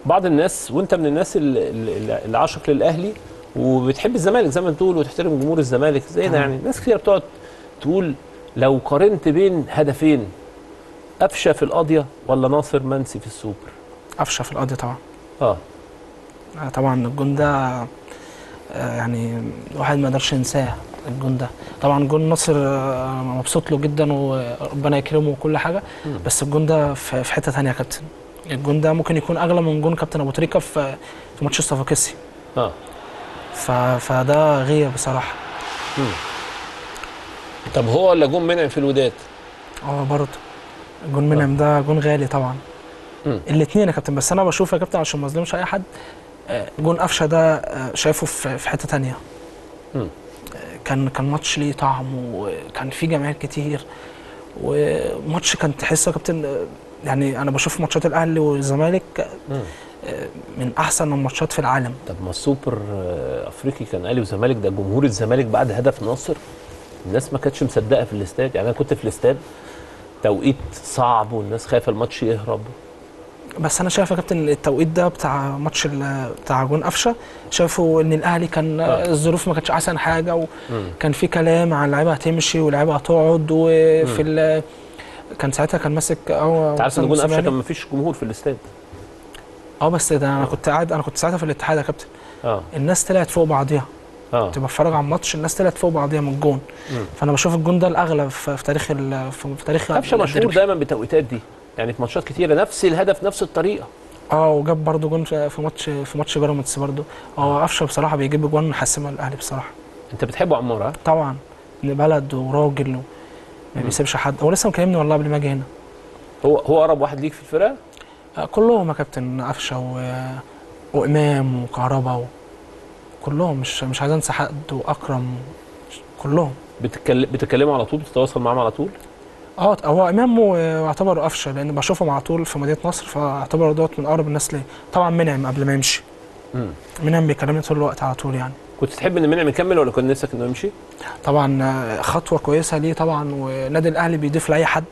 بعض الناس وانت من الناس اللي, اللي اللي عاشق للاهلي وبتحب الزمالك زي ما بتقول وتحترم جمهور الزمالك زي ده يعني ناس كتير بتقعد تقول لو قارنت بين هدفين قفشه في القاضيه ولا ناصر منسي في السوبر قفشه في القضيه طبعا اه آه، طبعا الجون ده آه، يعني الواحد ما يقدرش ينساه الجون ده طبعا جون ناصر آه، مبسوط له جدا وربنا يكرمه وكل حاجه مم. بس الجون ده في في حته ثانيه يا كابتن الجون ده ممكن يكون اغلى من جون كابتن ابو تريكه في في ماتش الصفاقسي اه ف- فده غير بصراحه طب هو ولا جون منعم في الوداد اه برضه جون منعم ده جون غالي طبعا مم. الاثنين يا كابتن بس انا بشوف يا كابتن عشان ما اظلمش اي حد آه، جون قفشه ده آه، شايفه في في حته تانية مم. آه، كان كان ماتش ليه طعم وكان فيه جماهير كتير وماتش كان تحسه يا كابتن آه، يعني انا بشوف ماتشات الاهلي والزمالك مم. آه، من احسن الماتشات في العالم طب ما السوبر آه، افريقي كان اهلي وزمالك ده جمهور الزمالك بعد هدف ناصر الناس ما كانتش مصدقه في الاستاد يعني انا كنت في الاستاد توقيت صعب والناس خايفه الماتش يهرب بس انا شايف يا كابتن التوقيت ده بتاع ماتش ال- بتاع جون قفشه شايفه ان الاهلي كان آه. آه. الظروف ما كانتش احسن حاجه مم. وكان في كلام عن اللعيبه هتمشي واللعيبه هتقعد وفي ال كان ساعتها كان ماسك اه انت عارف ان حسن جون قفشه موسيماني. كان ما فيش جمهور في الاستاد اه بس ده انا كنت قاعد انا كنت ساعتها في الاتحاد يا كابتن اه الناس طلعت فوق بعضيها اه كنت بتفرج على الماتش الناس طلعت فوق بعضيها من الجون مم. فانا بشوف الجون ده الاغلى في, في تاريخ ال- في, في تاريخ قفشه مشهور الديربي. دايما بالتوقيتات دي يعني في ماتشات كتيره نفس الهدف نفس الطريقه اه وجاب برضه جون في في ماتش في ماتش بيراميدز برضه هو قفشه بصراحه بيجيب جوان محسمه للاهلي بصراحه انت بتحبه عمار ها طبعا ابن بلد وراجل و... ما بيسيبش حد هو لسه مكلمني والله قبل ما اجي هنا هو هو اقرب واحد ليك في الفرقه آه، كلهم يا كابتن قفشه و... وامام وكهربا و... كلهم مش مش عايز انسى حد واكرم كلهم بتتكلم بتتكلموا على طول بتتواصل معاهم على طول اه هو امام واعتبره قفشه لان بشوفهم على طول في مدينه نصر فاعتبره دوت من اقرب الناس ليا طبعا منعم قبل ما يمشي مم. منعم بيكلمني طول الوقت على طول يعني كنت تحب ان منعم يكمل ولا كنت نفسك انه يمشي طبعا آه، خطوه كويسه ليه طبعا ونادي الاهلي بيضيف لاي حد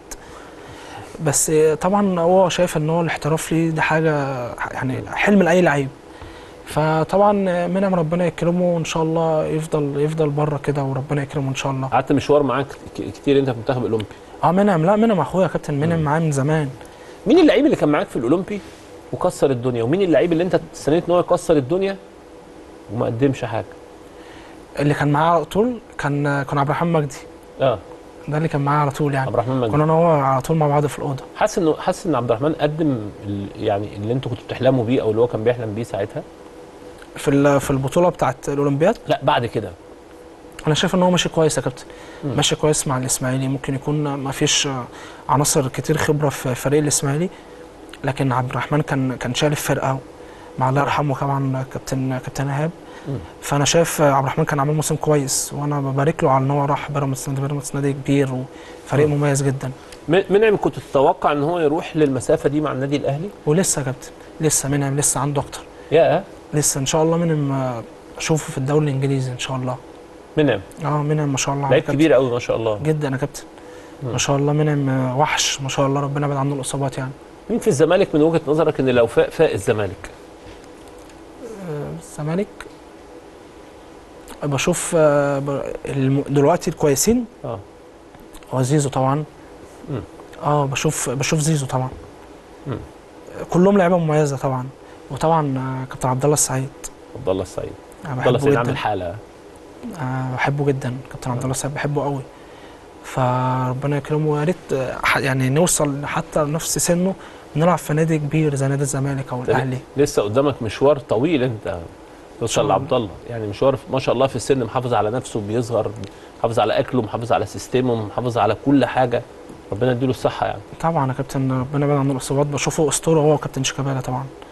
بس آه، طبعا هو شايف ان هو الاحتراف ليه ده حاجه يعني حلم لاي لعيب فطبعا آه، منعم ربنا يكرمه وان شاء الله يفضل يفضل بره كده وربنا يكرمه ان شاء الله قعدت مشوار معاك ك- كتير انت في المنتخب الاولمبي اه منعم لا منعم اخويا يا كابتن منعم معايا من زمان مين اللعيب اللي كان معاك في الاولمبي وكسر الدنيا ومين اللعيب اللي انت استنيت ان هو يكسر الدنيا وما قدمش حاجه اللي كان معايا على طول كان كان عبد الرحمن مجدي اه ده اللي كان معايا على طول يعني عبد الرحمن مجدي كنا انا وهو على طول مع بعض في الاوضه حاسس انه حاسس ان عبد الرحمن قدم ال- يعني اللي انتوا كنتوا بتحلموا بيه او اللي هو كان بيحلم بيه ساعتها في ال- في البطوله بتاعت الاولمبياد لا بعد كده انا شايف ان هو ماشي كويس يا كابتن مم. ماشي كويس مع الاسماعيلي ممكن يكون ما فيش عناصر كتير خبره في فريق الاسماعيلي لكن عبد الرحمن كان كان شايل الفرقه مع الله يرحمه طبعا كابتن كابتن ايهاب مم. فانا شايف عبد الرحمن كان عامل موسم كويس وانا ببارك له على ان هو راح بيراميدز نادي بيراميدز نادي كبير وفريق مم. مميز جدا م- منعم كنت تتوقع ان هو يروح للمسافه دي مع النادي الاهلي ولسه يا كابتن لسه منعم لسه عنده اكتر يا لسه ان شاء الله منعم آه، اشوفه في الدوري الانجليزي ان شاء الله منعم اه منعم ما شاء الله عليه لعيب كابتن. كبير قوي ما شاء الله جدا يا كابتن مم. ما شاء الله منعم آه، وحش ما شاء الله ربنا يبعد عنه الاصابات يعني مين في الزمالك من وجهه نظرك ان لو فاق فاق الزمالك آه، الزمالك بشوف آه، ب- الم- دلوقتي الكويسين اه هو زيزو طبعا مم. اه بشوف بشوف زيزو طبعا مم. كلهم لعيبه مميزه طبعا وطبعا آه، كابتن عبد الله السعيد عبد الله السعيد انا عبد الله بحبه السعيد جدا عامل حاله آه بحبه جدا كابتن عبد الله السعيد بحبه قوي فربنا يكرمه ويا ريت آه، ح- يعني نوصل حتى لنفس سنه نلعب في نادي كبير زي نادي الزمالك او أنت الاهلي لسه قدامك مشوار طويل انت شاء توصل الله. لعبد الله يعني مشوار ما شاء الله في السن محافظ على نفسه بيصغر محافظ على اكله محافظ على سيستمه محافظ على كل حاجه ربنا يديله الصحه يعني طبعا يا كابتن ربنا يبعد عنه الاصابات بشوفه اسطوره هو وكابتن شيكابالا طبعا